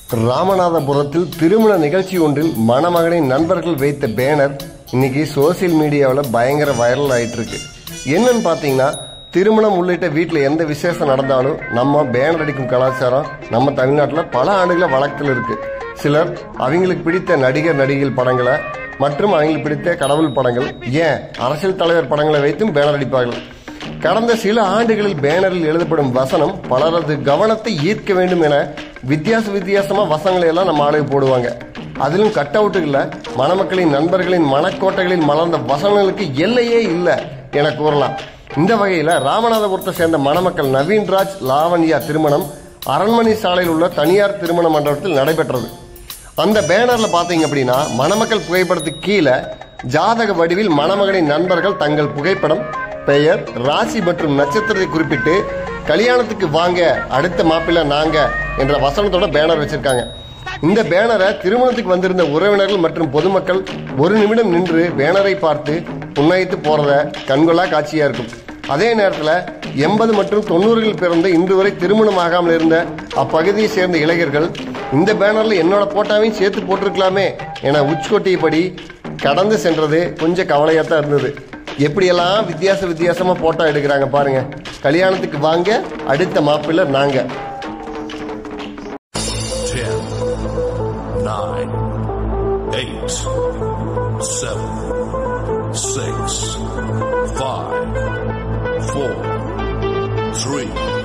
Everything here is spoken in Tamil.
ராமநாதபுரத்தில் திருமண நிகழ்ச்சி ஒன்றில் மணமகனின் நண்பர்கள் வைத்த பேனர் இன்னைக்கு சோசியல் மீடியாவில் பயங்கர வைரல் ஆயிட்டு இருக்கு என்னன்னு பார்த்தீங்கன்னா திருமணம் உள்ளிட்ட வீட்டில் எந்த விசேஷம் நடந்தாலும் நம்ம பேனர் அடிக்கும் கலாச்சாரம் நம்ம தமிழ்நாட்டில் பல ஆண்டுகள வழக்கத்தில் இருக்கு சிலர் அவங்களுக்கு பிடித்த நடிகர் நடிகைகள் படங்களை மற்றும் அவங்களுக்கு பிடித்த கடவுள் படங்கள் ஏன் அரசியல் தலைவர் படங்களை வைத்தும் பேனர் அடிப்பார்கள் கடந்த சில ஆண்டுகளில் பேனரில் எழுதப்படும் வசனம் பலரது கவனத்தை ஈர்க்க வேண்டும் என வித்தியாச வித்தியாசமா வசனங்களை எல்லாம் நம்ம ஆளுக்கு போடுவாங்க அதிலும் கட் அவுட்டுகள்ல மணமக்களின் நண்பர்களின் மனக்கோட்டைகளில் மலர்ந்த வசனங்களுக்கு எல்லையே இல்லை என கூறலாம் இந்த வகையில ராமநாதபுரத்தை சேர்ந்த மணமக்கள் நவீன்ராஜ் லாவண்யா திருமணம் அரண்மனை சாலையில் உள்ள தனியார் திருமண மண்டபத்தில் நடைபெற்றது அந்த பேனர்ல பாத்தீங்க அப்படின்னா மணமக்கள் புகைப்படத்துக்கு கீழே ஜாதக வடிவில் மணமகனின் நண்பர்கள் தங்கள் புகைப்படம் பெயர் ராசி மற்றும் நட்சத்திரத்தை குறிப்பிட்டு கல்யாணத்துக்கு வாங்க அடுத்த மாப்பிள்ளை நாங்க என்ற வசனத்தோட பேனர் வச்சிருக்காங்க இந்த பேனரை திருமணத்துக்கு வந்திருந்த உறவினர்கள் மற்றும் பொதுமக்கள் ஒரு நிமிடம் நின்று பேனரை பார்த்து புன்னகைத்து போறத கண்கொள்ளா காட்சியா இருக்கும் அதே நேரத்தில் எண்பது மற்றும் தொண்ணூறுகள் பிறந்த இன்று வரை திருமணம் ஆகாமல் இருந்த அப்பகுதியை சேர்ந்த இளைஞர்கள் இந்த பேனர்ல என்னோட போட்டாவையும் சேர்த்து போட்டிருக்கலாமே என உச்கொட்டியபடி கடந்து சென்றது கொஞ்சம் கவலையாக தான் இருந்தது எப்படியெல்லாம் வித்தியாச வித்தியாசமா போட்டோ எடுக்கிறாங்க பாருங்க கல்யாணத்துக்கு வாங்க அடுத்த மாப்பிள்ளை நாங்க 10, 9, 8, 7, 6, 5, 4, 3,